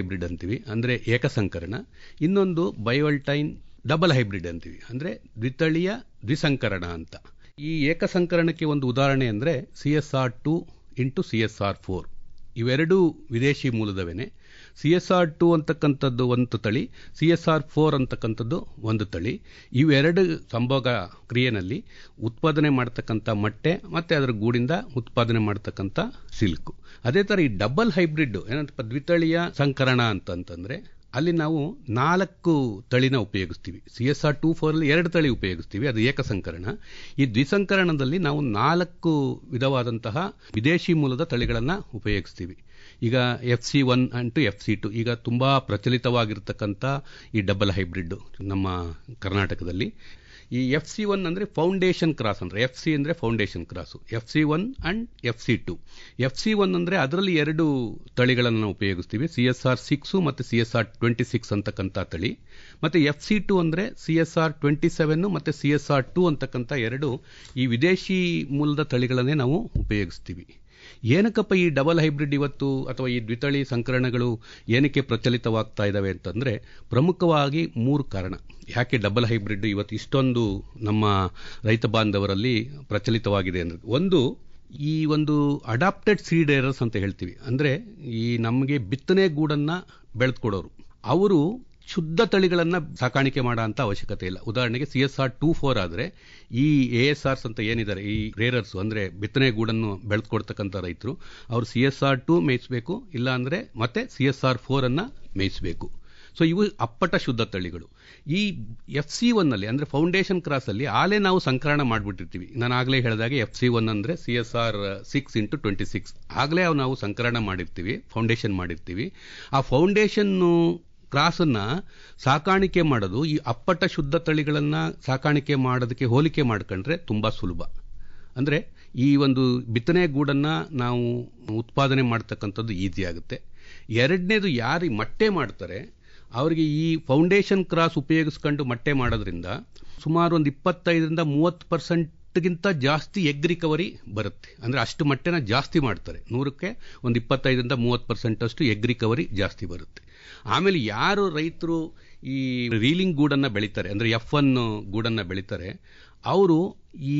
hybrid ಅಂತೀವಿ ಅಂದರೆ ಏಕಸಂಕರಣ ಇನ್ನೊಂದು ಬಯೋಲ್ಟೈನ್ ಡಬಲ್ ಹೈಬ್ರಿಡ್ ಅಂತೀವಿ ಅಂದರೆ ದ್ವಿತಳಿಯ ದ್ವಿಸಂಕರಣ ಅಂತ ಈ ಏಕಸಂಕರಣಕ್ಕೆ ಒಂದು ಉದಾಹರಣೆ ಅಂದರೆ C S R two into C S R four ಇವೆರಡೂ ವಿದೇಶಿ ಮೂಲದವೇನೆ ಸಿ ಎಸ್ ಆರ್ ಟು ಅಂತಕ್ಕಂಥದ್ದು ಒಂದು ತಳಿ ಸಿ ಎಸ್ ಆರ್ ಫೋರ್ ಅಂತಕ್ಕಂಥದ್ದು ಒಂದು ತಳಿ ಇವೆರಡು ಸಂಭೋಗ ಕ್ರಿಯೆನಲ್ಲಿ ಉತ್ಪಾದನೆ ಮಾಡ್ತಕ್ಕಂಥ ಮೊಟ್ಟೆ ಮತ್ತು ಅದರ ಗೂಡಿಂದ ಉತ್ಪಾದನೆ ಮಾಡ್ತಕ್ಕಂಥ ಸಿಲ್ಕು ಅದೇ ಥರ ಈ ಡಬಲ್ ಹೈಬ್ರಿಡ್ ಏನಂತ ದ್ವಿತಳಿಯ ಸಂಕರಣ ಅಂತಂತಂದರೆ ಅಲ್ಲಿ ನಾವು ನಾಲ್ಕು ತಳಿನ ಉಪಯೋಗಿಸ್ತೀವಿ ಸಿ ಎಸ್ ಆರ್ ಟೂ ಫೋರಲ್ಲಿ ಎರಡು ತಳಿ ಉಪಯೋಗಿಸ್ತೀವಿ ಅದು ಏಕಸಂಕರಣ ಈ ದ್ವಿಸಂಕರಣದಲ್ಲಿ ನಾವು ನಾಲ್ಕು ವಿಧವಾದಂತಹ ವಿದೇಶಿ ಮೂಲದ ತಳಿಗಳನ್ನು ಉಪಯೋಗಿಸ್ತೀವಿ ಈಗ F C one and F C two ಈಗ ತುಂಬ ಪ್ರಚಲಿತವಾಗಿರ್ತಕ್ಕಂಥ ಈ ಡಬಲ್ ಹೈಬ್ರಿಡ್ ನಮ್ಮ ಕರ್ನಾಟಕದಲ್ಲಿ ಈ ಎಫ್ ಸಿ ಒನ್ ಅಂದರೆ ಫೌಂಡೇಶನ್ ಕ್ರಾಸ್ ಅಂದರೆ ಎಫ್ ಸಿ ಅಂದರೆ foundation cross F C one and F C two F C one ಅಂದರೆ ಅದರಲ್ಲಿ ಎರಡು ತಳಿಗಳನ್ನು ನಾವು ಉಪಯೋಗಿಸ್ತೀವಿ ಸಿ ಎಸ್ ಆರ್ ಸಿಕ್ಸು ಮತ್ತು C S R twenty six ಅಂತಕ್ಕಂಥ ತಳಿ ಮತ್ತು ಎಫ್ ಸಿ ಟು ಅಂದರೆ C S R twenty seven ಮತ್ತು ಸಿ ಎಸ್ ಆರ್ ಟು ಅಂತಕ್ಕಂಥ ಎರಡು ಈ ವಿದೇಶಿ ಮೂಲದ ತಳಿಗಳನ್ನೇ ನಾವು ಉಪಯೋಗಿಸ್ತೀವಿ ಏನಕ್ಕಪ್ಪ ಈ ಡಬಲ್ ಹೈಬ್ರಿಡ್ ಇವತ್ತು ಅಥವಾ ಈ ದ್ವಿತಳಿ ಸಂಕರಣಗಳು ಏನಕ್ಕೆ ಪ್ರಚಲಿತವಾಗ್ತಾ ಇದ್ದಾವೆ ಅಂತಂದರೆ ಪ್ರಮುಖವಾಗಿ ಮೂರು ಕಾರಣ ಯಾಕೆ ಡಬಲ್ ಹೈಬ್ರಿಡ್ ಇವತ್ತು ಇಷ್ಟೊಂದು ನಮ್ಮ ರೈತ ಬಾಂಧವರಲ್ಲಿ ಪ್ರಚಲಿತವಾಗಿದೆ ಅಂದರೆ ಒಂದು ಈ ಒಂದು ಅಡಾಪ್ಟೆಡ್ ಸೀಡ್ ಏರರ್ಸ್ ಅಂತ ಹೇಳ್ತೀವಿ ಅಂದರೆ ಈ ನಮಗೆ ಬಿತ್ತನೆ ಗೂಡನ್ನು ಬೆಳೆದುಕೊಡೋರು ಅವರು ಶುದ್ಧ ತಳಿಗಳನ್ನು ಸಾಕಾಣಿಕೆ ಮಾಡೋ ಅಂತ ಅವಶ್ಯಕತೆ ಇಲ್ಲ ಉದಾಹರಣೆಗೆ C S R two four ಆದರೆ ಈ ಎ ಎಸ್ ಆರ್ಸ್ ಅಂತ ಏನಿದ್ದಾರೆ ಈ ರೇರರ್ಸ್ ಅಂದರೆ ಬಿತ್ತನೆ ಗೂಡನ್ನು ಬೆಳೆದುಕೊಡ್ತಕ್ಕಂಥ ರೈತರು ಅವರು ಸಿ ಎಸ್ ಆರ್ ಟು ಮೇಯಿಸಬೇಕು ಇಲ್ಲ ಅಂದರೆ ಮತ್ತೆ ಸಿ ಎಸ್ ಆರ್ ಫೋರನ್ನು ಮೇಯಿಸಬೇಕು ಸೊ ಇವು ಅಪ್ಪಟ ಶುದ್ಧ ತಳಿಗಳು ಈ ಎಫ್ ಸಿ ಒನ್ನಲ್ಲಿ ಅಂದರೆ ಫೌಂಡೇಶನ್ ಕ್ರಾಸಲ್ಲಿ ಆಲೇ ನಾವು ಸಂಕಲನ ಮಾಡಿಬಿಟ್ಟಿರ್ತೀವಿ ನಾನು ಆಗಲೇ ಹೇಳಿದಾಗೆ ಎಫ್ ಸಿ ಒನ್ ಅಂದರೆ C S R six into twenty six ಆಗಲೇ ನಾವು ಸಂಕಲನ ಮಾಡಿರ್ತೀವಿ ಫೌಂಡೇಶನ್ ಮಾಡಿರ್ತೀವಿ ಆ ಫೌಂಡೇಶನ್ನು ಕ್ರಾಸನ್ನು ಸಾಕಾಣಿಕೆ ಮಾಡೋದು ಈ ಅಪ್ಪಟ ಶುದ್ಧ ತಳಿಗಳನ್ನು ಸಾಕಾಣಿಕೆ ಮಾಡೋದಕ್ಕೆ ಹೋಲಿಕೆ ಮಾಡ್ಕೊಂಡ್ರೆ ತುಂಬ ಸುಲಭ ಅಂದರೆ ಈ ಒಂದು ಬಿತ್ತನೆ ಗೂಡನ್ನು ನಾವು ಉತ್ಪಾದನೆ ಮಾಡ್ತಕ್ಕಂಥದ್ದು ಈಸಿ ಆಗುತ್ತೆ ಎರಡನೇದು ಯಾರು ಮೊಟ್ಟೆ ಮಾಡ್ತಾರೆ ಅವರಿಗೆ ಈ ಫೌಂಡೇಶನ್ ಕ್ರಾಸ್ ಉಪಯೋಗಿಸ್ಕೊಂಡು ಮೊಟ್ಟೆ ಮಾಡೋದ್ರಿಂದ ಸುಮಾರು ಒಂದು ಇಪ್ಪತ್ತೈದರಿಂದ ಮೂವತ್ತು ಪರ್ಸೆಂಟ್ಗಿಂತ ಜಾಸ್ತಿ ಎಗ್ ರಿಕವರಿ ಬರುತ್ತೆ ಅಂದರೆ ಅಷ್ಟು ಮೊಟ್ಟೆನ ಜಾಸ್ತಿ ಮಾಡ್ತಾರೆ ನೂರಕ್ಕೆ ಒಂದು ಇಪ್ಪತ್ತೈದರಿಂದ ಮೂವತ್ತು ಪರ್ಸೆಂಟ್ ಅಷ್ಟು ಎಗ್ ರಿಕವರಿ ಜಾಸ್ತಿ ಬರುತ್ತೆ ಆಮೇಲೆ ಯಾರು ರೈತರು ಈ ರೀಲಿಂಗ್ ಗೂಡನ್ನು ಬೆಳೀತಾರೆ ಅಂದರೆ ಎಫ್ ಒನ್ ಗೂಡನ್ನು ಬೆಳೀತಾರೆ ಅವರು ಈ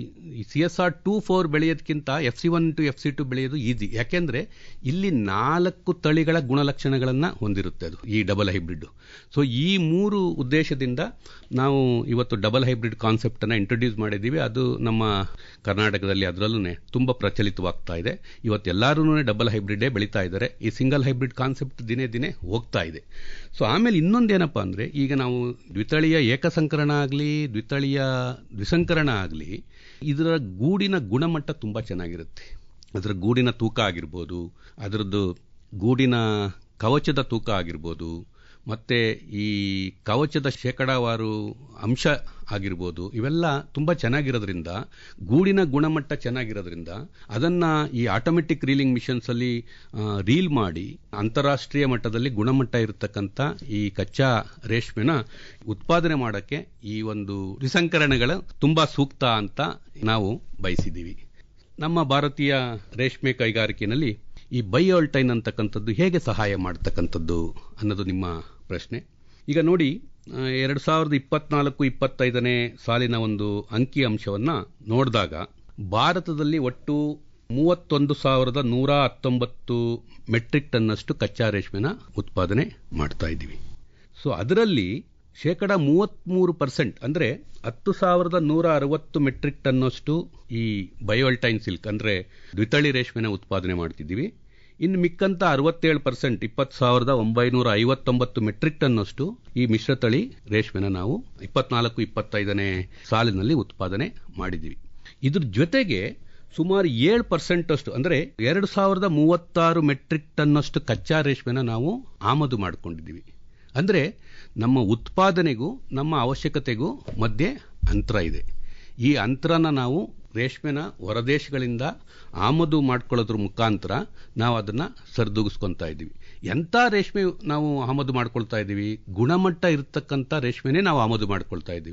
C S R two four ಬೆಳೆಯೋದಕ್ಕಿಂತ F C one two F C two ಬೆಳೆಯೋದು ಈಸಿ ಯಾಕೆಂದರೆ ಇಲ್ಲಿ ನಾಲ್ಕು ತಳಿಗಳ ಗುಣಲಕ್ಷಣಗಳನ್ನು ಹೊಂದಿರುತ್ತೆ ಅದು ಈ ಡಬಲ್ ಹೈಬ್ರಿಡ್ ಸೊ ಈ ಮೂರು ಉದ್ದೇಶದಿಂದ ನಾವು ಇವತ್ತು ಡಬಲ್ ಹೈಬ್ರಿಡ್ ಕಾನ್ಸೆಪ್ಟನ್ನು ಇಂಟ್ರೊಡ್ಯೂಸ್ ಮಾಡಿದ್ದೀವಿ ಅದು ನಮ್ಮ ಕರ್ನಾಟಕದಲ್ಲಿ ಅದರಲ್ಲೂ ತುಂಬ ಪ್ರಚಲಿತವಾಗ್ತಾ ಇದೆ ಇವತ್ತು ಎಲ್ಲರೂ ಡಬಲ್ ಹೈಬ್ರಿಡೇ ಬೆಳೀತಾ ಇದ್ದಾರೆ ಈ ಸಿಂಗಲ್ ಹೈಬ್ರಿಡ್ ಕಾನ್ಸೆಪ್ಟ್ ದಿನೇ ದಿನೇ ಹೋಗ್ತಾ ಇದೆ ಸೊ ಆಮೇಲೆ ಇನ್ನೊಂದೇನಪ್ಪ ಅಂದರೆ ಈಗ ನಾವು ದ್ವಿತಳಿಯ ಏಕಸಂಕರಣ ಆಗಲಿ ದ್ವಿತಳಿಯ ದ್ವಿಸಂಕರಣ ಆಗಲಿ ಇದರ ಗೂಡಿನ ಗುಣಮಟ್ಟ ತುಂಬ ಚೆನ್ನಾಗಿರುತ್ತೆ ಅದರ ಗೂಡಿನ ತೂಕ ಆಗಿರ್ಬೋದು ಅದರದ್ದು ಗೂಡಿನ ಕವಚದ ತೂಕ ಆಗಿರ್ಬೋದು ಮತ್ತು ಈ ಕವಚದ ಶೇಕಡಾವಾರು ಅಂಶ ಆಗಿರ್ಬೋದು ಇವೆಲ್ಲ ತುಂಬ ಚೆನ್ನಾಗಿರೋದ್ರಿಂದ ಗೂಡಿನ ಗುಣಮಟ್ಟ ಚೆನ್ನಾಗಿರೋದ್ರಿಂದ ಅದನ್ನು ಈ ಆಟೋಮೆಟಿಕ್ ರೀಲಿಂಗ್ ಮಿಷನ್ಸಲ್ಲಿ ರೀಲ್ ಮಾಡಿ ಅಂತಾರಾಷ್ಟ್ರೀಯ ಮಟ್ಟದಲ್ಲಿ ಗುಣಮಟ್ಟ ಇರತಕ್ಕಂಥ ಈ ಕಚ್ಚಾ ರೇಷ್ಮೆನ ಉತ್ಪಾದನೆ ಮಾಡೋಕ್ಕೆ ಈ ಒಂದು ವಿಸಂಕರಣಗಳ ತುಂಬ ಸೂಕ್ತ ಅಂತ ನಾವು ಬಯಸಿದ್ದೀವಿ ನಮ್ಮ ಭಾರತೀಯ ರೇಷ್ಮೆ ಕೈಗಾರಿಕೆಯಲ್ಲಿ ಈ ಬೈಆಲ್ಟೈನ್ ಅಂತಕ್ಕಂಥದ್ದು ಹೇಗೆ ಸಹಾಯ ಮಾಡ್ತಕ್ಕಂಥದ್ದು ಅನ್ನೋದು ನಿಮ್ಮ ಪ್ರಶ್ನೆ ಈಗ ನೋಡಿ ಎರಡು ಸಾವಿರದ ಇಪ್ಪತ್ನಾಲ್ಕು ಇಪ್ಪತ್ತೈದನೇ ಸಾಲಿನ ಒಂದು ಅಂಕಿ ಅಂಶವನ್ನು ನೋಡಿದಾಗ ಭಾರತದಲ್ಲಿ ಒಟ್ಟು ಮೂವತ್ತೊಂದು ಸಾವಿರದ ನೂರ ಹತ್ತೊಂಬತ್ತು ಮೆಟ್ರಿಕ್ ಟನ್ನಷ್ಟು ಕಚ್ಚಾ ರೇಷ್ಮೆನ ಉತ್ಪಾದನೆ ಮಾಡ್ತಾ ಇದ್ದೀವಿ ಸೊ ಅದರಲ್ಲಿ ಶೇಕಡ ಮೂವತ್ತ್ಮೂರು ಪರ್ಸೆಂಟ್ ಅಂದರೆ ಹತ್ತು ಸಾವಿರದ ನೂರ ಅರವತ್ತು ಮೆಟ್ರಿಕ್ ಟನ್ನಷ್ಟು ಈ ಬಯೋಲ್ಟೈನ್ ಸಿಲ್ಕ್ ಅಂದರೆ ದ್ವಿತಳಿ ರೇಷ್ಮೆನ ಉತ್ಪಾದನೆ ಮಾಡ್ತಿದ್ದೀವಿ ಇನ್ನು ಮಿಕ್ಕಂತ ಅರವತ್ತೇಳು ಪರ್ಸೆಂಟ್ ಇಪ್ಪತ್ತು ಸಾವಿರದ ಒಂಬೈನೂರ ಐವತ್ತೊಂಬತ್ತು ಮೆಟ್ರಿಕ್ ಟನ್ನಷ್ಟು ಈ ಮಿಶ್ರತಳಿ ರೇಷ್ಮೆನ ನಾವು ಇಪ್ಪತ್ನಾಲ್ಕು ಇಪ್ಪತ್ತೈದನೇ ಸಾಲಿನಲ್ಲಿ ಉತ್ಪಾದನೆ ಮಾಡಿದ್ದೀವಿ ಇದ್ರ ಜೊತೆಗೆ ಸುಮಾರು ಏಳು ಪರ್ಸೆಂಟ್ ಅಷ್ಟು ಅಂದರೆ ಎರಡು ಸಾವಿರದ ಮೂವತ್ತಾರು ಮೆಟ್ರಿಕ್ ಟನ್ನಷ್ಟು ಕಚ್ಚಾ ರೇಷ್ಮೆನ ನಾವು ಆಮದು ಮಾಡಿಕೊಂಡಿದ್ದೀವಿ ಅಂದರೆ ನಮ್ಮ ಉತ್ಪಾದನೆಗೂ ನಮ್ಮ ಅವಶ್ಯಕತೆಗೂ ಮಧ್ಯೆ ಅಂತರ ಇದೆ ಈ ಅಂತರನ ನಾವು ರೇಷ್ಮೆನ ಹೊರದೇಶಗಳಿಂದ ಆಮದು ಮಾಡ್ಕೊಳ್ಳೋದ್ರ ಮುಖಾಂತರ ನಾವು ಅದನ್ನು ಸರಿದೂಗಿಸ್ಕೊತಾ ಇದ್ದೀವಿ ಎಂಥ ರೇಷ್ಮೆ ನಾವು ಆಮದು ಮಾಡ್ಕೊಳ್ತಾ ಇದ್ದೀವಿ ಗುಣಮಟ್ಟ ಇರತಕ್ಕಂಥ ರೇಷ್ಮೆನೇ ನಾವು ಆಮದು ಮಾಡ್ಕೊಳ್ತಾ ಇದ್ದೀವಿ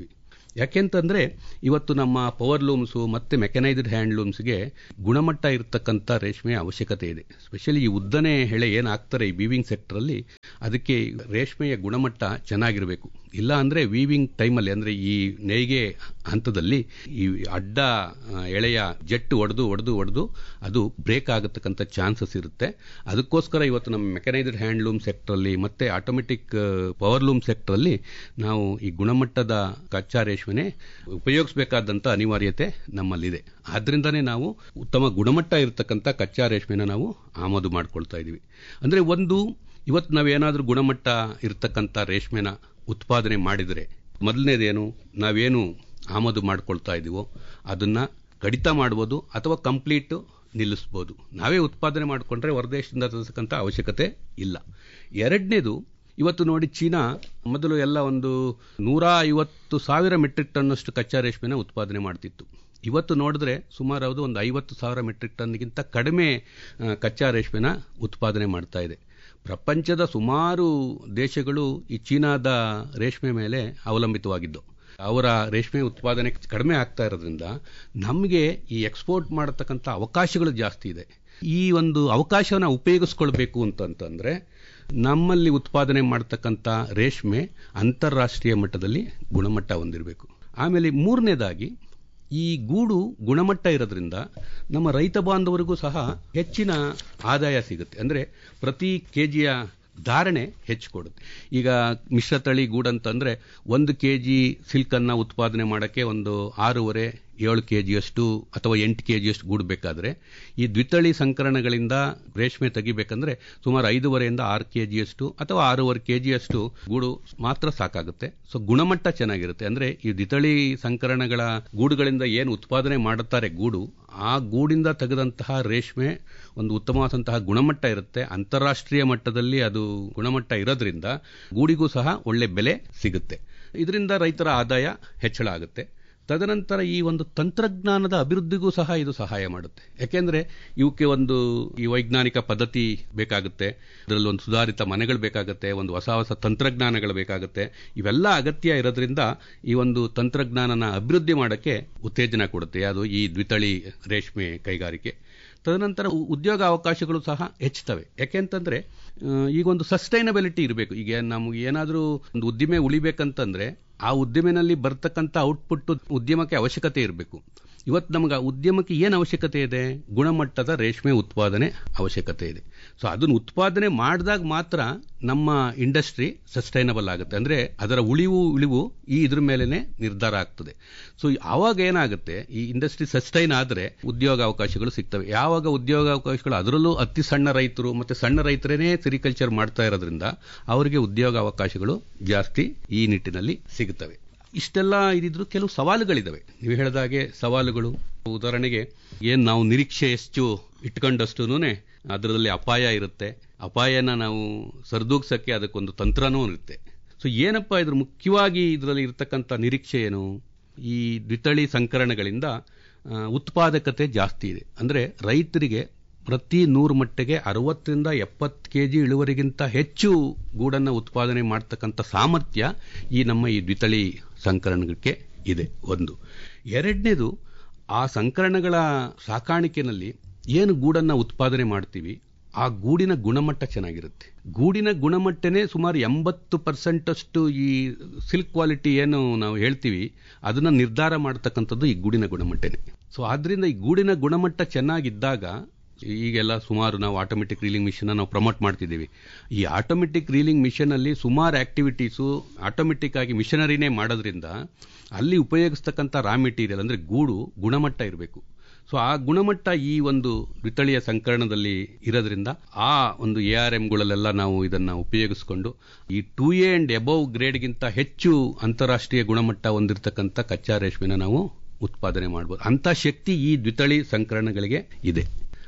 ಯಾಕೆಂತಂದರೆ ಇವತ್ತು ನಮ್ಮ ಪವರ್ ಲೂಮ್ಸು ಮತ್ತು ಮೆಕನೈಸ್ಡ್ ಹ್ಯಾಂಡ್ಲೂಮ್ಸ್ಗೆ ಗುಣಮಟ್ಟ ಇರತಕ್ಕಂಥ ರೇಷ್ಮೆ ಅವಶ್ಯಕತೆ ಇದೆ ಸ್ಪೆಷಲಿ ಈ ಉದ್ದನೆ ಹೆಳೆ ಏನು ಹಾಕ್ತಾರೆ ಈ ವೀವಿಂಗ್ ಸೆಕ್ಟ್ರಲ್ಲಿ ಅದಕ್ಕೆ ರೇಷ್ಮೆಯ ಗುಣಮಟ್ಟ ಚೆನ್ನಾಗಿರಬೇಕು ಇಲ್ಲ ಅಂದರೆ ವೀವಿಂಗ್ ಟೈಮಲ್ಲಿ ಅಂದರೆ ಈ ನೇಯ್ಗೆ ಹಂತದಲ್ಲಿ ಈ ಅಡ್ಡ ಆ, ಎಳೆಯ ಜೆಟ್ ಒಡೆದು ಒಡೆದು ಒಡೆದು ಅದು ಬ್ರೇಕ್ ಆಗತಕ್ಕಂಥ ಚಾನ್ಸಸ್ ಇರುತ್ತೆ ಅದಕ್ಕೋಸ್ಕರ ಇವತ್ತು ನಮ್ಮ ಮೆಕನೈಸ್ಡ್ ಹ್ಯಾಂಡ್ಲೂಮ್ ಸೆಕ್ಟ್ರಲ್ಲಿ ಮತ್ತು ಆಟೋಮೆಟಿಕ್ ಪವರ್ ಲೂಮ್ ಸೆಕ್ಟ್ರಲ್ಲಿ ನಾವು ಈ ಗುಣಮಟ್ಟದ ಕಚ್ಚಾ ರೇಷ್ಮೆನೆ ಉಪಯೋಗಿಸಬೇಕಾದಂಥ ಅನಿವಾರ್ಯತೆ ನಮ್ಮಲ್ಲಿದೆ ಆದ್ದರಿಂದನೇ ನಾವು ಉತ್ತಮ ಗುಣಮಟ್ಟ ಇರತಕ್ಕಂಥ ಕಚ್ಚಾ ರೇಷ್ಮೆನ ನಾವು ಆಮದು ಮಾಡ್ಕೊಳ್ತಾ ಇದ್ದೀವಿ ಅಂದರೆ ಒಂದು ಇವತ್ತು ನಾವೇನಾದರೂ ಗುಣಮಟ್ಟ ಇರತಕ್ಕಂಥ ರೇಷ್ಮೆನ ಉತ್ಪಾದನೆ ಮಾಡಿದರೆ ಮೊದಲನೇದೇನು ನಾವೇನು ಆಮದು ಮಾಡ್ಕೊಳ್ತಾ ಇದ್ದೀವೋ ಅದನ್ನು ಕಡಿತ ಮಾಡ್ಬೋದು ಅಥವಾ ಕಂಪ್ಲೀಟು ನಿಲ್ಲಿಸ್ಬೋದು ನಾವೇ ಉತ್ಪಾದನೆ ಮಾಡಿಕೊಂಡ್ರೆ ಹೊರದೇಶದಿಂದ ತರಿಸಕ್ಕಂಥ ಅವಶ್ಯಕತೆ ಇಲ್ಲ ಎರಡನೇದು ಇವತ್ತು ನೋಡಿ ಚೀನಾ ಮೊದಲು ಎಲ್ಲ ಒಂದು ನೂರ ಐವತ್ತು ಸಾವಿರ ಮೆಟ್ರಿಕ್ ಟನ್ನಷ್ಟು ಕಚ್ಚಾ ರೇಷ್ಮೆನ ಉತ್ಪಾದನೆ ಮಾಡ್ತಿತ್ತು ಇವತ್ತು ನೋಡಿದ್ರೆ ಸುಮಾರು ಅದು ಒಂದು ಐವತ್ತು ಸಾವಿರ ಮೆಟ್ರಿಕ್ ಟನ್ಗಿಂತ ಕಡಿಮೆ ಆ, ಕಚ್ಚಾ ರೇಷ್ಮೆನ ಉತ್ಪಾದನೆ ಮಾಡ್ತಾ ಇದೆ ಪ್ರಪಂಚದ ಸುಮಾರು ದೇಶಗಳು ಈ ಚೀನಾದ ರೇಷ್ಮೆ ಮೇಲೆ ಅವಲಂಬಿತವಾಗಿದ್ದು ಅವರ ರೇಷ್ಮೆ ಉತ್ಪಾದನೆ ಕಡಿಮೆ ಆಗ್ತಾ ಇರೋದ್ರಿಂದ ನಮಗೆ ಈ ಎಕ್ಸ್ಪೋರ್ಟ್ ಮಾಡತಕ್ಕಂಥ ಅವಕಾಶಗಳು ಜಾಸ್ತಿ ಇದೆ ಈ ಒಂದು ಅವಕಾಶವನ್ನು ಉಪಯೋಗಿಸ್ಕೊಳ್ಬೇಕು ಅಂತಂತಂದರೆ ನಮ್ಮಲ್ಲಿ ಉತ್ಪಾದನೆ ಮಾಡ್ತಕ್ಕಂಥ ರೇಷ್ಮೆ ಅಂತಾರಾಷ್ಟ್ರೀಯ ಮಟ್ಟದಲ್ಲಿ ಗುಣಮಟ್ಟ ಹೊಂದಿರಬೇಕು ಆಮೇಲೆ ಮೂರನೇದಾಗಿ ಈ ಗೂಡು ಗುಣಮಟ್ಟ ಇರೋದ್ರಿಂದ ನಮ್ಮ ರೈತ ಬಾಂಧವರಿಗೂ ಸಹ ಹೆಚ್ಚಿನ ಆದಾಯ ಸಿಗುತ್ತೆ ಅಂದರೆ ಪ್ರತಿ ಕೆ ಜಿಯ ಧಾರಣೆ ಹೆಚ್ಚು ಕೊಡುತ್ತೆ ಈಗ ಮಿಶ್ರತಳಿ ಗೂಡಂತಂದರೆ ಒಂದು ಕೆ ಜಿ ಸಿಲ್ಕನ್ನು ಉತ್ಪಾದನೆ ಮಾಡೋಕ್ಕೆ ಒಂದು ಆರೂವರೆ ಏಳು ಕೆ ಜಿಯಷ್ಟು ಅಥವಾ ಎಂಟು ಕೆ ಜಿಯಷ್ಟು ಗೂಡು ಬೇಕಾದರೆ ಈ ದ್ವಿತಳಿ ಸಂಕರಣಗಳಿಂದ ರೇಷ್ಮೆ ತೆಗಿಬೇಕಂದ್ರೆ ಸುಮಾರು ಐದೂವರೆಯಿಂದ ಆರು ಕೆ ಜಿಯಷ್ಟು ಅಥವಾ ಆರೂವರೆ ಕೆ ಜಿಯಷ್ಟು ಗೂಡು ಮಾತ್ರ ಸಾಕಾಗುತ್ತೆ ಸೊ ಗುಣಮಟ್ಟ ಚೆನ್ನಾಗಿರುತ್ತೆ ಅಂದರೆ ಈ ದ್ವಿತಳಿ ಸಂಕರಣಗಳ ಗೂಡುಗಳಿಂದ ಏನು ಉತ್ಪಾದನೆ ಮಾಡುತ್ತಾರೆ ಗೂಡು ಆ ಗೂಡಿಂದ ತೆಗೆದಂತಹ ರೇಷ್ಮೆ ಒಂದು ಉತ್ತಮವಾದಂತಹ ಗುಣಮಟ್ಟ ಇರುತ್ತೆ ಅಂತಾರಾಷ್ಟ್ರೀಯ ಮಟ್ಟದಲ್ಲಿ ಅದು ಗುಣಮಟ್ಟ ಇರೋದ್ರಿಂದ ಗೂಡಿಗೂ ಸಹ ಒಳ್ಳೆ ಬೆಲೆ ಸಿಗುತ್ತೆ ಇದರಿಂದ ರೈತರ ಆದಾಯ ಹೆಚ್ಚಳ ಆಗುತ್ತೆ ತದನಂತರ ಈ ಒಂದು ತಂತ್ರಜ್ಞಾನದ ಅಭಿವೃದ್ಧಿಗೂ ಸಹ ಇದು ಸಹಾಯ ಮಾಡುತ್ತೆ ಯಾಕೆಂದ್ರೆ ಇವಕ್ಕೆ ಒಂದು ಈ ವೈಜ್ಞಾನಿಕ ಪದ್ಧತಿ ಬೇಕಾಗುತ್ತೆ ಇದರಲ್ಲಿ ಒಂದು ಸುಧಾರಿತ ಮನೆಗಳು ಬೇಕಾಗುತ್ತೆ ಒಂದು ಹೊಸ ಹೊಸ ತಂತ್ರಜ್ಞಾನಗಳು ಬೇಕಾಗುತ್ತೆ ಇವೆಲ್ಲ ಅಗತ್ಯ ಇರೋದ್ರಿಂದ ಈ ಒಂದು ತಂತ್ರಜ್ಞಾನನ ಅಭಿವೃದ್ಧಿ ಮಾಡೋಕ್ಕೆ ಉತ್ತೇಜನ ಕೊಡುತ್ತೆ ಅದು ಈ ದ್ವಿತಳಿ ರೇಷ್ಮೆ ಕೈಗಾರಿಕೆ ತದನಂತರ ಉ- ಉದ್ಯೋಗ ಅವಕಾಶಗಳು ಸಹ ಹೆಚ್ಚುತ್ತವೆ ಯಾಕೆಂತಂದ್ರೆ ಆ, ಈಗ ಒಂದು ಸಸ್ಟೈನಬಿಲಿಟಿ ಇರಬೇಕು ಈಗ ನಮ್ಗೆ ಏನಾದರೂ ಒಂದು ಉದ್ದಿಮೆ ಉಳಿಬೇಕಂತಂದ್ರೆ ಆ ಉದ್ದಿಮೆನಲ್ಲಿ ಬರ್ತಕ್ಕಂಥ ಔಟ್ಪುಟ್ ಉದ್ಯಮಕ್ಕೆ ಅವಶ್ಯಕತೆ ಇರಬೇಕು ಇವತ್ತು ನಮಗೆ ಆ ಉದ್ಯಮಕ್ಕೆ ಏನು ಅವಶ್ಯಕತೆ ಇದೆ ಗುಣಮಟ್ಟದ ರೇಷ್ಮೆ ಉತ್ಪಾದನೆ ಅವಶ್ಯಕತೆ ಇದೆ ಸೊ ಅದನ್ನು ಉತ್ಪಾದನೆ ಮಾಡಿದಾಗ ಮಾತ್ರ ನಮ್ಮ ಇಂಡಸ್ಟ್ರಿ ಸಸ್ಟೈನಬಲ್ ಆಗುತ್ತೆ ಅಂದರೆ ಅದರ ಉಳಿವು ಇಳಿವು ಈ ಇದ್ರ ಮೇಲೇ ನಿರ್ಧಾರ ಆಗ್ತದೆ ಸೊ ಆವಾಗ ಏನಾಗುತ್ತೆ ಈ ಇಂಡಸ್ಟ್ರಿ ಸಸ್ಟೈನ್ ಆದರೆ ಉದ್ಯೋಗ ಅವಕಾಶಗಳು ಸಿಗ್ತವೆ ಯಾವಾಗ ಉದ್ಯೋಗ ಅವಕಾಶಗಳು ಅದರಲ್ಲೂ ಅತಿ ಸಣ್ಣ ರೈತರು ಮತ್ತು ಸಣ್ಣ ರೈತರೇ ಸಿರಿಕಲ್ಚರ್ ಮಾಡ್ತಾ ಇರೋದ್ರಿಂದ ಅವರಿಗೆ ಉದ್ಯೋಗ ಅವಕಾಶಗಳು ಜಾಸ್ತಿ ಈ ನಿಟ್ಟಿನಲ್ಲಿ ಸಿಗುತ್ತವೆ ಇಷ್ಟೆಲ್ಲ ಇದಿದ್ರು ಕೆಲವು ಸವಾಲುಗಳಿದ್ದಾವೆ ನೀವು ಹೇಳಿದಾಗೆ ಸವಾಲುಗಳು ಉದಾಹರಣೆಗೆ ಏನು ನಾವು ನಿರೀಕ್ಷೆ ಎಷ್ಟು ಇಟ್ಕೊಂಡಷ್ಟು ಅದರಲ್ಲಿ ಅಪಾಯ ಇರುತ್ತೆ ಅಪಾಯನ ನಾವು ಸರಿದೂಗ್ಸಕ್ಕೆ ಅದಕ್ಕೊಂದು ತಂತ್ರನೂ ಇರುತ್ತೆ ಸೊ ಏನಪ್ಪ ಇದ್ರ ಮುಖ್ಯವಾಗಿ ಇದರಲ್ಲಿ ಇರತಕ್ಕಂಥ ನಿರೀಕ್ಷೆ ಏನು ಈ ದ್ವಿತಳಿ ಸಂಕರಣಗಳಿಂದ ಆ, ಉತ್ಪಾದಕತೆ ಜಾಸ್ತಿ ಇದೆ ಅಂದರೆ ರೈತರಿಗೆ ಪ್ರತಿ ನೂರು ಮಟ್ಟಿಗೆ ಅರವತ್ತರಿಂದ ಎಪ್ಪತ್ತು ಕೆ ಜಿ ಇಳುವರಿಗಿಂತ ಹೆಚ್ಚು ಗೂಡನ್ನು ಉತ್ಪಾದನೆ ಮಾಡ್ತಕ್ಕಂಥ ಸಾಮರ್ಥ್ಯ ಈ ನಮ್ಮ ಈ ದ್ವಿತಳಿ ಸಂಕರಣಕ್ಕೆ ಇದೆ ಒಂದು ಎರಡನೇದು ಆ ಸಂಕರಣಗಳ ಸಾಕಾಣಿಕೆನಲ್ಲಿ ಏನು ಗೂಡನ್ನು ಉತ್ಪಾದನೆ ಮಾಡ್ತೀವಿ ಆ ಗೂಡಿನ ಗುಣಮಟ್ಟ ಚೆನ್ನಾಗಿರುತ್ತೆ ಗೂಡಿನ ಗುಣಮಟ್ಟನೇ ಸುಮಾರು ಎಂಬತ್ತು ಪರ್ಸೆಂಟ್ ಅಷ್ಟು ಈ ಸಿಲ್ಕ್ ಕ್ವಾಲಿಟಿ ಏನು ನಾವು ಹೇಳ್ತೀವಿ ಅದನ್ನ ನಿರ್ಧಾರ ಮಾಡ್ತಕ್ಕಂಥದ್ದು ಈ ಗೂಡಿನ ಗುಣಮಟ್ಟನೇ ಸೊ ಆದ್ರಿಂದ ಈ ಗೂಡಿನ ಗುಣಮಟ್ಟ ಚೆನ್ನಾಗಿದ್ದಾಗ ಈಗೆಲ್ಲ ಸುಮಾರು ನಾವು ಆಟೋಮೆಟಿಕ್ ರೀಲಿಂಗ್ ಮಿಷನ್ ನಾವು ಪ್ರಮೋಟ್ ಮಾಡ್ತಿದ್ದೀವಿ ಈ ಆಟೋಮೆಟಿಕ್ ರೀಲಿಂಗ್ ಮಿಷನ್ ಅಲ್ಲಿ ಸುಮಾರು ಆಕ್ಟಿವಿಟೀಸು ಆಟೋಮೆಟಿಕ್ ಆಗಿ ಮಿಷನರಿನೇ ಮಾಡೋದ್ರಿಂದ ಅಲ್ಲಿ ಉಪಯೋಗಿಸ್ತಕ್ಕಂಥ ರಾ ಮೆಟೀರಿಯಲ್ ಅಂದ್ರೆ ಗೂಡು ಗುಣಮಟ್ಟ ಇರಬೇಕು ಸೊ ಆ ಗುಣಮಟ್ಟ ಈ ಒಂದು ದ್ವಿತಳಿಯ ಸಂಕರಣದಲ್ಲಿ ಇರೋದ್ರಿಂದ ಆ ಒಂದು ಎ ಆರ್ ಎಂಗಳಲ್ಲೆಲ್ಲ ನಾವು ಇದನ್ನ ಉಪಯೋಗಿಸಿಕೊಂಡು ಈ ಟೂ ಎ ಅಂಡ್ ಎಬವ್ ಗ್ರೇಡ್ಗಿಂತ ಹೆಚ್ಚು ಅಂತಾರಾಷ್ಟ್ರೀಯ ಗುಣಮಟ್ಟ ಹೊಂದಿರತಕ್ಕಂಥ ಕಚ್ಚಾ ರೇಷ್ಮೆನ ನಾವು ಉತ್ಪಾದನೆ ಮಾಡ್ಬೋದು ಅಂತ ಶಕ್ತಿ ಈ ದ್ವಿತಳಿ ಸಂಕರಣಗಳಿಗೆ ಇದೆ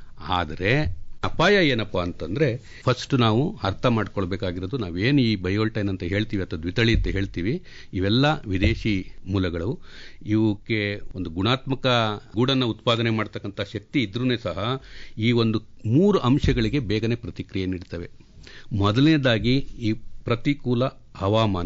ಆದರೆ ಅಪಾಯ ಏನಪ್ಪಾ ಅಂತಂದ್ರೆ ಫಸ್ಟ್ ನಾವು ಅರ್ಥ ಮಾಡ್ಕೊಳ್ಬೇಕಾಗಿರೋದು ನಾವೇನು ಈ ಬಯೋಲ್ಟೈನ್ ಅಂತ ಹೇಳ್ತೀವಿ ಅಥವಾ ದ್ವಿತಳಿ ಅಂತ ಹೇಳ್ತೀವಿ ಇವೆಲ್ಲ ವಿದೇಶಿ ಮೂಲಗಳು ಇವಕ್ಕೆ ಒಂದು ಗುಣಾತ್ಮಕ ಗೂಡನ್ನು ಉತ್ಪಾದನೆ ಮಾಡ್ತಕ್ಕಂಥ ಶಕ್ತಿ ಇದ್ರೂ ಸಹ ಈ ಒಂದು ಮೂರು ಅಂಶಗಳಿಗೆ ಬೇಗನೆ ಪ್ರತಿಕ್ರಿಯೆ ನೀಡ್ತವೆ ಮೊದಲನೇದಾಗಿ ಈ ಪ್ರತಿಕೂಲ ಹವಾಮಾನ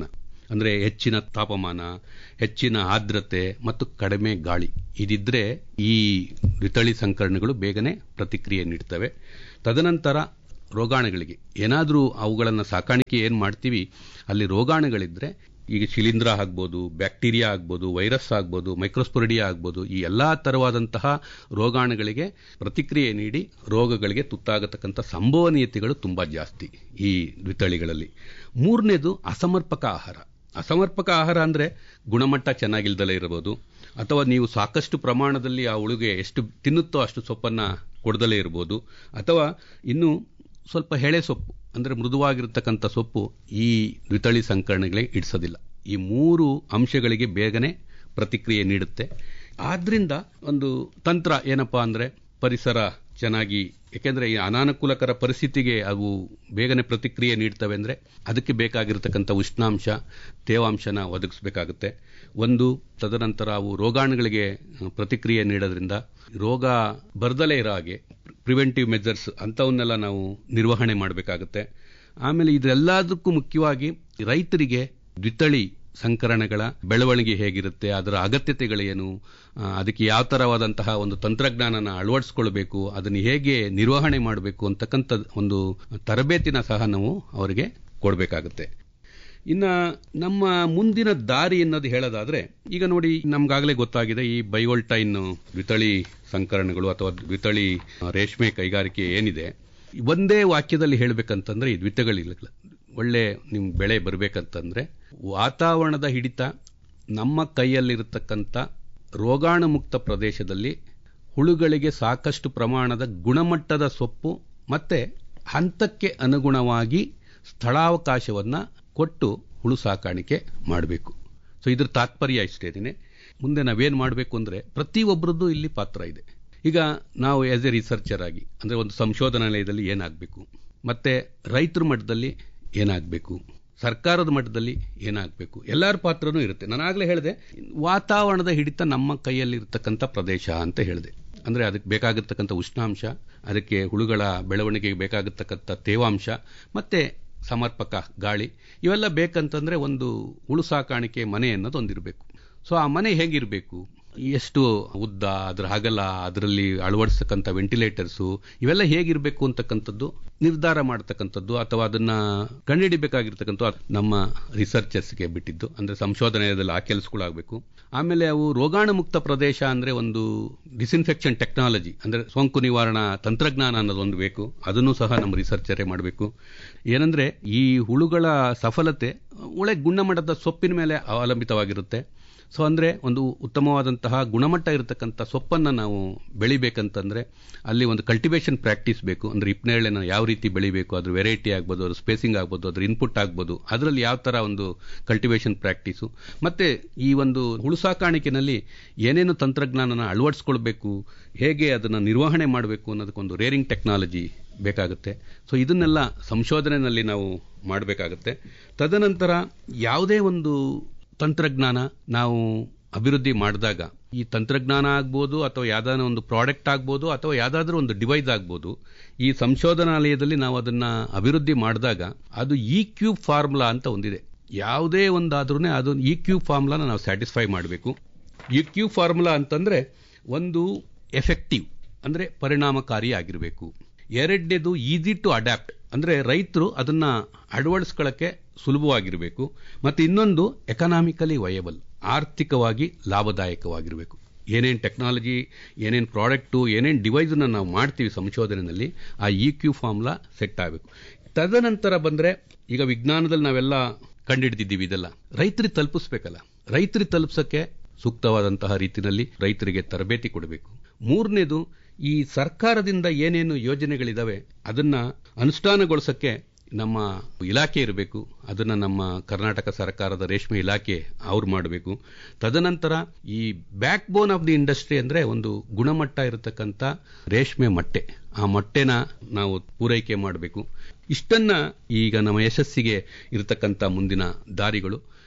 ಅಂದರೆ ಹೆಚ್ಚಿನ ತಾಪಮಾನ ಹೆಚ್ಚಿನ ಆರ್ದ್ರತೆ ಮತ್ತು ಕಡಿಮೆ ಗಾಳಿ ಇದಿದ್ರೆ ಈ ದ್ವಿತಳಿ ಸಂಕರಣಗಳು ಬೇಗನೆ ಪ್ರತಿಕ್ರಿಯೆ ನೀಡ್ತವೆ ತದನಂತರ ರೋಗಾಣುಗಳಿಗೆ ಏನಾದರೂ ಅವುಗಳನ್ನು ಸಾಕಾಣಿಕೆ ಏನು ಮಾಡ್ತೀವಿ ಅಲ್ಲಿ ರೋಗಾಣುಗಳಿದ್ರೆ ಈಗ ಶಿಲೀಂಧ್ರ ಆಗ್ಬೋದು ಬ್ಯಾಕ್ಟೀರಿಯಾ ಆಗ್ಬೋದು ವೈರಸ್ ಆಗ್ಬೋದು ಮೈಕ್ರೋಸ್ಪೊರಿಡಿಯಾ ಆಗ್ಬೋದು ಈ ಎಲ್ಲ ಥರವಾದಂತಹ ರೋಗಾಣುಗಳಿಗೆ ಪ್ರತಿಕ್ರಿಯೆ ನೀಡಿ ರೋಗಗಳಿಗೆ ತುತ್ತಾಗತಕ್ಕಂಥ ಸಂಭವನೀಯತೆಗಳು ತುಂಬ ಜಾಸ್ತಿ ಈ ದ್ವಿತಳಿಗಳಲ್ಲಿ ಮೂರನೇದು ಅಸಮರ್ಪಕ ಆಹಾರ ಅಸಮರ್ಪಕ ಆಹಾರ ಅಂದರೆ ಗುಣಮಟ್ಟ ಚೆನ್ನಾಗಿಲ್ದಲೇ ಇರಬಹುದು ಅಥವಾ ನೀವು ಸಾಕಷ್ಟು ಪ್ರಮಾಣದಲ್ಲಿ ಆ ಉಳುಗೆ ಎಷ್ಟು ತಿನ್ನುತ್ತೋ ಅಷ್ಟು ಸೊಪ್ಪನ್ನು ಕೊಡದಲೇ ಇರ್ಬೋದು ಅಥವಾ ಇನ್ನು ಸ್ವಲ್ಪ ಎಳೆ ಸೊಪ್ಪು ಅಂದರೆ ಮೃದುವಾಗಿರ್ತಕ್ಕಂಥ ಸೊಪ್ಪು ಈ ದ್ವಿತಳಿ ಸಂಕರಣಗಳಿಗೆ ಇಡಿಸೋದಿಲ್ಲ ಈ ಮೂರು ಅಂಶಗಳಿಗೆ ಬೇಗನೆ ಪ್ರತಿಕ್ರಿಯೆ ನೀಡುತ್ತೆ ಆದ್ರಿಂದ ಒಂದು ತಂತ್ರ ಏನಪ್ಪಾ ಅಂದರೆ ಪರಿಸರ ಚೆನ್ನಾಗಿ ಯಾಕೆಂದರೆ ಈ ಅನಾನುಕೂಲಕರ ಪರಿಸ್ಥಿತಿಗೆ ಅವು ಬೇಗನೆ ಪ್ರತಿಕ್ರಿಯೆ ನೀಡ್ತವೆ ಅಂದರೆ ಅದಕ್ಕೆ ಬೇಕಾಗಿರತಕ್ಕಂಥ ಉಷ್ಣಾಂಶ ತೇವಾಂಶನ ಒದಗಿಸಬೇಕಾಗುತ್ತೆ ಒಂದು ತದನಂತರ ಅವು ರೋಗಾಣುಗಳಿಗೆ ಪ್ರತಿಕ್ರಿಯೆ ನೀಡೋದ್ರಿಂದ ರೋಗ ಬರ್ದಲೇ ಇರೋ ಹಾಗೆ ಪ್ರಿವೆಂಟಿವ್ ಮೆಜರ್ಸ್ ಅಂಥವನ್ನೆಲ್ಲ ನಾವು ನಿರ್ವಹಣೆ ಮಾಡಬೇಕಾಗುತ್ತೆ ಆಮೇಲೆ ಇದೆಲ್ಲದಕ್ಕೂ ಮುಖ್ಯವಾಗಿ ರೈತರಿಗೆ ದ್ವಿತಳಿ ಸಂಕರಣಗಳ ಬೆಳವಣಿಗೆ ಹೇಗಿರುತ್ತೆ ಅದರ ಅಗತ್ಯತೆಗಳೇನು ಅದಕ್ಕೆ ಯಾವ ಥರವಾದಂತಹ ಒಂದು ತಂತ್ರಜ್ಞಾನನ ಅಳವಡಿಸ್ಕೊಳ್ಬೇಕು ಅದನ್ನು ಹೇಗೆ ನಿರ್ವಹಣೆ ಮಾಡಬೇಕು ಅಂತಕ್ಕಂಥ ಒಂದು ತರಬೇತಿನ ಸಹ ನಾವು ಅವರಿಗೆ ಕೊಡಬೇಕಾಗುತ್ತೆ ಇನ್ನು ನಮ್ಮ ಮುಂದಿನ ದಾರಿ ಅನ್ನೋದು ಹೇಳೋದಾದ್ರೆ ಈಗ ನೋಡಿ ನಮ್ಗಾಗಲೇ ಗೊತ್ತಾಗಿದೆ ಈ ಬೈವೋಲ್ಟೈನ್ ದ್ವಿತಳಿ ಸಂಕರಣಗಳು ಅಥವಾ ದ್ವಿತಳಿ ರೇಷ್ಮೆ ಕೈಗಾರಿಕೆ ಏನಿದೆ ಒಂದೇ ವಾಕ್ಯದಲ್ಲಿ ಹೇಳಬೇಕಂತಂದ್ರೆ ಈ ದ್ವಿತಗಳಿಲ್ಲ ಒಳ್ಳೆ ನಿಮ್ ಬೆಳೆ ಬರಬೇಕಂತಂದ್ರೆ ವಾತಾವರಣದ ಹಿಡಿತ ನಮ್ಮ ಕೈಯಲ್ಲಿರತಕ್ಕಂಥ ರೋಗಾಣು ಮುಕ್ತ ಪ್ರದೇಶದಲ್ಲಿ ಹುಳುಗಳಿಗೆ ಸಾಕಷ್ಟು ಪ್ರಮಾಣದ ಗುಣಮಟ್ಟದ ಸೊಪ್ಪು ಮತ್ತೆ ಹಂತಕ್ಕೆ ಅನುಗುಣವಾಗಿ ಸ್ಥಳಾವಕಾಶವನ್ನು ಕೊಟ್ಟು ಹುಳು ಸಾಕಾಣಿಕೆ ಮಾಡಬೇಕು ಸೊ ಇದ್ರ ತಾತ್ಪರ್ಯ ಇಷ್ಟೇನೆ ಮುಂದೆ ನಾವೇನು ಮಾಡಬೇಕು ಅಂದರೆ ಪ್ರತಿಯೊಬ್ಬರದ್ದು ಇಲ್ಲಿ ಪಾತ್ರ ಇದೆ ಈಗ ನಾವು ಆಸ್ ಎ ರಿಸರ್ಚರ್ ಆಗಿ ಅಂದರೆ ಒಂದು ಸಂಶೋಧನಾಲಯದಲ್ಲಿ ಏನಾಗಬೇಕು ಮತ್ತೆ ರೈತರ ಮಟ್ಟದಲ್ಲಿ ಏನಾಗಬೇಕು ಸರ್ಕಾರದ ಮಟ್ಟದಲ್ಲಿ ಏನಾಗಬೇಕು ಎಲ್ಲರ ಪಾತ್ರನೂ ಇರುತ್ತೆ ನಾನು ಆಗಲೇ ಹೇಳಿದೆ ವಾತಾವರಣದ ಹಿಡಿತ ನಮ್ಮ ಕೈಯಲ್ಲಿ ಇರತಕ್ಕಂಥ ಪ್ರದೇಶ ಅಂತ ಹೇಳಿದೆ ಅಂದರೆ ಅದಕ್ಕೆ ಬೇಕಾಗಿರ್ತಕ್ಕಂಥ ಉಷ್ಣಾಂಶ ಅದಕ್ಕೆ ಹುಳುಗಳ ಬೆಳವಣಿಗೆಗೆ ಬೇಕಾಗಿರ್ತಕ್ಕಂಥ ತೇವಾಂಶ ಮತ್ತೆ ಸಮರ್ಪಕ ಗಾಳಿ ಇವೆಲ್ಲ ಬೇಕಂತಂದ್ರೆ ಒಂದು ಹುಳು ಸಾಕಾಣಿಕೆ ಮನೆ ಅನ್ನೋದು ಒಂದಿರಬೇಕು ಸೊ ಆ ಮನೆ ಹೇಗಿರಬೇಕು ಎಷ್ಟು ಉದ್ದ ಅದರ ಅಗಲ ಅದರಲ್ಲಿ ಅಳವಡಿಸ್ತಕ್ಕಂಥ ವೆಂಟಿಲೇಟರ್ಸು ಇವೆಲ್ಲ ಹೇಗಿರಬೇಕು ಅಂತಕ್ಕಂಥದ್ದು ನಿರ್ಧಾರ ಮಾಡ್ತಕ್ಕಂಥದ್ದು ಅಥವಾ ಅದನ್ನ ಕಂಡುಹಿಡಿಬೇಕಾಗಿರ್ತಕ್ಕಂಥ ನಮ್ಮ ರಿಸರ್ಚರ್ಸ್ಗೆ ಬಿಟ್ಟಿದ್ದು ಅಂದ್ರೆ ಸಂಶೋಧನೆಯಲ್ಲಿ ಆ ಕೆಲಸಗಳಾಗಬೇಕು ಆಮೇಲೆ ಅವು ರೋಗಾಣು ಮುಕ್ತ ಪ್ರದೇಶ ಅಂದ್ರೆ ಒಂದು ಡಿಸ್ಇನ್ಫೆಕ್ಷನ್ ಟೆಕ್ನಾಲಜಿ ಅಂದ್ರೆ ಸೋಂಕು ನಿವಾರಣಾ ತಂತ್ರಜ್ಞಾನ ಅನ್ನೋದೊಂದು ಬೇಕು ಅದನ್ನು ಸಹ ನಮ್ಮ ರಿಸರ್ಚರೇ ಮಾಡಬೇಕು ಏನಂದ್ರೆ ಈ ಹುಳುಗಳ ಸಫಲತೆ ಒಳ್ಳೆ ಗುಣಮಟ್ಟದ ಸೊಪ್ಪಿನ ಮೇಲೆ ಅವಲಂಬಿತವಾಗಿರುತ್ತೆ ಸೊ ಅಂದರೆ ಒಂದು ಉತ್ತಮವಾದಂತಹ ಗುಣಮಟ್ಟ ಇರತಕ್ಕಂಥ ಸೊಪ್ಪನ್ನು ನಾವು ಬೆಳಿಬೇಕಂತಂದರೆ ಅಲ್ಲಿ ಒಂದು ಕಲ್ಟಿವೇಷನ್ ಪ್ರಾಕ್ಟೀಸ್ ಬೇಕು ಅಂದರೆ ಇಪ್ನೇಳೆನ ಯಾವ ರೀತಿ ಬೆಳಿಬೇಕು ಅದ್ರ ವೆರೈಟಿ ಆಗ್ಬೋದು ಅದ್ರ ಸ್ಪೇಸಿಂಗ್ ಆಗ್ಬೋದು ಅದ್ರ ಇನ್ಪುಟ್ ಆಗ್ಬೋದು ಅದರಲ್ಲಿ ಯಾವ ಥರ ಒಂದು ಕಲ್ಟಿವೇಷನ್ ಪ್ರಾಕ್ಟೀಸು ಮತ್ತು ಈ ಒಂದು ಹುಳು ಸಾಕಾಣಿಕೆನಲ್ಲಿ ಏನೇನು ತಂತ್ರಜ್ಞಾನನ ಅಳವಡಿಸ್ಕೊಳ್ಬೇಕು ಹೇಗೆ ಅದನ್ನು ನಿರ್ವಹಣೆ ಮಾಡಬೇಕು ಅನ್ನೋದಕ್ಕೊಂದು ರೇರಿಂಗ್ ಟೆಕ್ನಾಲಜಿ ಬೇಕಾಗುತ್ತೆ ಸೊ ಇದನ್ನೆಲ್ಲ ಸಂಶೋಧನೆಯಲ್ಲಿ ನಾವು ಮಾಡಬೇಕಾಗುತ್ತೆ ತದನಂತರ ಯಾವುದೇ ಒಂದು ತಂತ್ರಜ್ಞಾನ ನಾವು ಅಭಿವೃದ್ಧಿ ಮಾಡಿದಾಗ ಈ ತಂತ್ರಜ್ಞಾನ ಆಗ್ಬೋದು ಅಥವಾ ಯಾವುದಾದ್ರೂ ಒಂದು ಪ್ರಾಡಕ್ಟ್ ಆಗ್ಬೋದು ಅಥವಾ ಯಾವುದಾದ್ರೂ ಒಂದು ಡಿವೈಸ್ ಆಗ್ಬೋದು ಈ ಸಂಶೋಧನಾಲಯದಲ್ಲಿ ನಾವು ಅದನ್ನ ಅಭಿವೃದ್ಧಿ ಮಾಡಿದಾಗ ಅದು ಇ ಕ್ಯೂಬ್ ಫಾರ್ಮುಲಾ ಅಂತ ಒಂದಿದೆ ಯಾವುದೇ ಒಂದಾದ್ರೂ ಅದು ಇ ಕ್ಯೂಬ್ ಫಾರ್ಮುಲಾನ ನಾವು ಸ್ಯಾಟಿಸ್ಫೈ ಮಾಡಬೇಕು ಇ ಕ್ಯೂಬ್ ಫಾರ್ಮುಲಾ ಅಂತಂದ್ರೆ ಒಂದು ಎಫೆಕ್ಟಿವ್ ಅಂದ್ರೆ ಪರಿಣಾಮಕಾರಿ ಆಗಿರಬೇಕು ಎರಡನೇದು ಈಸಿ ಟು ಅಡ್ಯಾಪ್ಟ್ ಅಂದ್ರೆ ರೈತರು ಅದನ್ನ ಅಳವಡಿಸ್ಕೊಳ್ಳಕ್ಕೆ ಸುಲಭವಾಗಿರಬೇಕು ಮತ್ತು ಇನ್ನೊಂದು ಎಕನಾಮಿಕಲಿ ವಯಬಲ್ ಆರ್ಥಿಕವಾಗಿ ಲಾಭದಾಯಕವಾಗಿರಬೇಕು ಏನೇನು ಟೆಕ್ನಾಲಜಿ ಏನೇನು ಪ್ರಾಡಕ್ಟು ಏನೇನು ಡಿವೈಸನ್ನ ನಾವು ಮಾಡ್ತೀವಿ ಸಂಶೋಧನೆಯಲ್ಲಿ ಆ ಇ ಕ್ಯೂ ಫಾರ್ಮ್ಲಾ ಸೆಟ್ ಆಗಬೇಕು ತದನಂತರ ಬಂದರೆ ಈಗ ವಿಜ್ಞಾನದಲ್ಲಿ ನಾವೆಲ್ಲ ಕಂಡುಹಿಡಿದಿದ್ದೀವಿ ಇದೆಲ್ಲ ರೈತರಿಗೆ ತಲುಪಿಸ್ಬೇಕಲ್ಲ ರೈತರಿಗೆ ತಲುಪಿಸೋಕ್ಕೆ ಸೂಕ್ತವಾದಂತಹ ರೀತಿಯಲ್ಲಿ ರೈತರಿಗೆ ತರಬೇತಿ ಕೊಡಬೇಕು ಮೂರನೇದು ಈ ಸರ್ಕಾರದಿಂದ ಏನೇನು ಯೋಜನೆಗಳಿದಾವೆ ಅದನ್ನ ಅನುಷ್ಠಾನಗೊಳಿಸಕ್ಕೆ ನಮ್ಮ ಇಲಾಖೆ ಇರಬೇಕು ಅದನ್ನ ನಮ್ಮ ಕರ್ನಾಟಕ ಸರ್ಕಾರದ ರೇಷ್ಮೆ ಇಲಾಖೆ ಅವ್ರು ಮಾಡಬೇಕು ತದನಂತರ ಈ backbone of the industry ಅಂದ್ರೆ ಒಂದು ಗುಣಮಟ್ಟ ಇರತಕ್ಕಂಥ ರೇಷ್ಮೆ ಮೊಟ್ಟೆ ಆ ಮೊಟ್ಟೆನ ನಾವು ಪೂರೈಕೆ ಮಾಡಬೇಕು ಇಷ್ಟನ್ನ ಈಗ ನಮ್ಮ ಯಶಸ್ಸಿಗೆ ಇರತಕ್ಕಂಥ ಮುಂದಿನ ದಾರಿಗಳು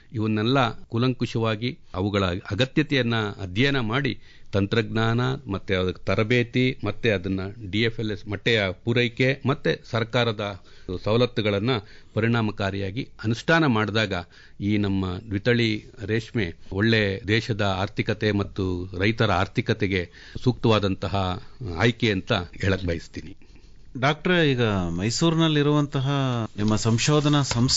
ಇವನ್ನೆಲ್ಲ ಕುಲಂಕುಷವಾಗಿ ಅವುಗಳ ಅಗತ್ಯತೆಯನ್ನ ಅಧ್ಯಯನ ಮಾಡಿ ತಂತ್ರಜ್ಞಾನ ಮತ್ತೆ ಅದಕ್ಕೆ ತರಬೇತಿ ಮತ್ತೆ ಅದನ್ನ ಡಿ ಎಫ್ ಎಲ್ ಎಸ್ ಮಟ್ಟೆಯ ಪೂರೈಕೆ ಮತ್ತೆ ಸರ್ಕಾರದ ಸವಲತ್ತುಗಳನ್ನ ಪರಿಣಾಮಕಾರಿಯಾಗಿ ಅನುಷ್ಠಾನ ಮಾಡಿದಾಗ ಈ ನಮ್ಮ ದ್ವಿತಳಿ ರೇಷ್ಮೆ ಒಳ್ಳೆ ದೇಶದ ಆರ್ಥಿಕತೆ ಮತ್ತು ರೈತರ ಆರ್ಥಿಕತೆಗೆ ಸೂಕ್ತವಾದಂತಹ ಆಯ್ಕೆ ಅಂತ ಹೇಳಕ್ ಬಯಸ್ತೀನಿ ಡಾಕ್ಟ್ರೆ ಈಗ ಮೈಸೂರಿನಲ್ಲಿರುವಂತಹ ನಿಮ್ಮ ಸಂಶೋಧನಾ ಸಂಸ್ಥೆ